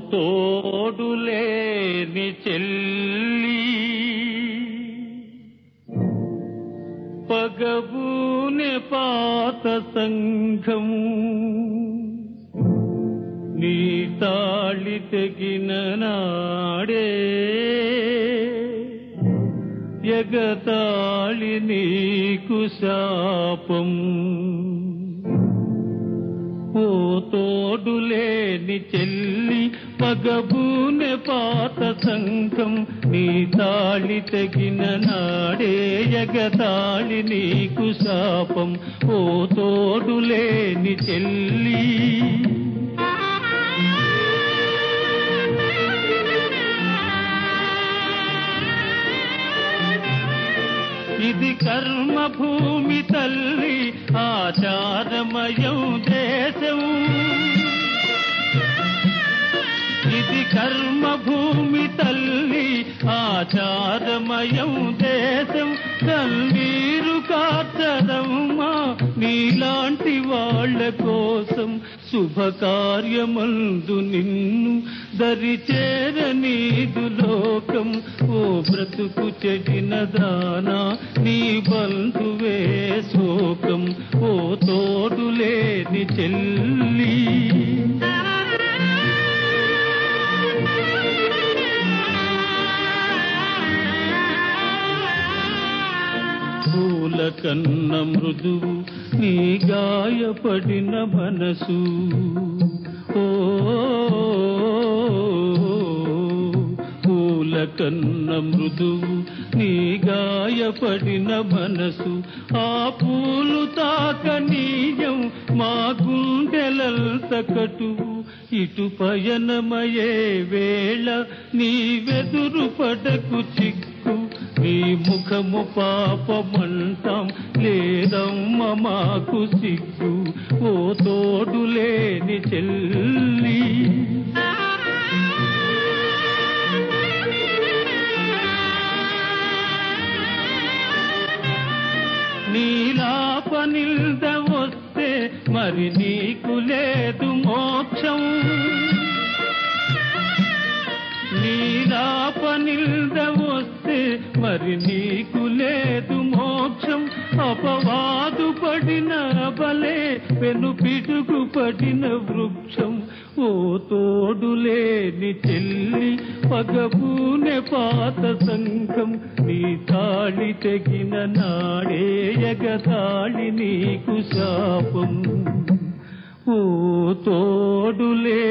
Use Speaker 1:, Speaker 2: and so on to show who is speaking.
Speaker 1: తోడులేని చెల్లి పగబూనె పాత సంఘం నీ తాళి తెగిన నాడే ఎగతాళి నీకు శాపం ఓ తోడులేని చెల్లి పగబూనె పాత సంఘం నీ తాళి తగిన నాడే ఎగతాళి నీకు శాపం ఓ తోడులేని చెల్లి ఇది కర్మ భూమి తల్లి ఆచారమయం దేశం ఇది కర్మ భూమి తల్లి ఆచారమయం దేశం కన్నీరు కాచరమ్మా నీలాంటి వాళ్ళ కోసం శుభకార్యమందు నిన్ను దరిచేర నీదు లోకం ఓ బ్రతుకు చెడిన దానా నీ బంధువే శోకం ఓ తోడులేని చెల్లి పూల కన్న మృదువు నీ గాయపడిన మనసు ఓ పూల కన్న మృదువు నీ గాయపడిన మనసు ఆ పూలు తాకనీయం మా గుండెలంత కటువు ఇటు పయనమయే వేళ నీ వెదురు పడకు చిక్కు నీ ముఖము పాపమంటాం లేదమ్మ మాకు సిగ్గు ఓ తోడులేని చెల్లి నీలాపనిల్ద వస్తే మరి నీకు లేదు మోక్షం నీలాపనిల్ద వస్తే మరి నీకు లేదు మోక్షం అపవాదు పడిన బలే పెను పిడుగు పడిన వృక్షం ఓ తోడులేని చెల్లి పగబూనె పాత సంఘం నీ తాళి తెగిన నాడే ఎగతాళి నీకు శాపం ఓ తోడులే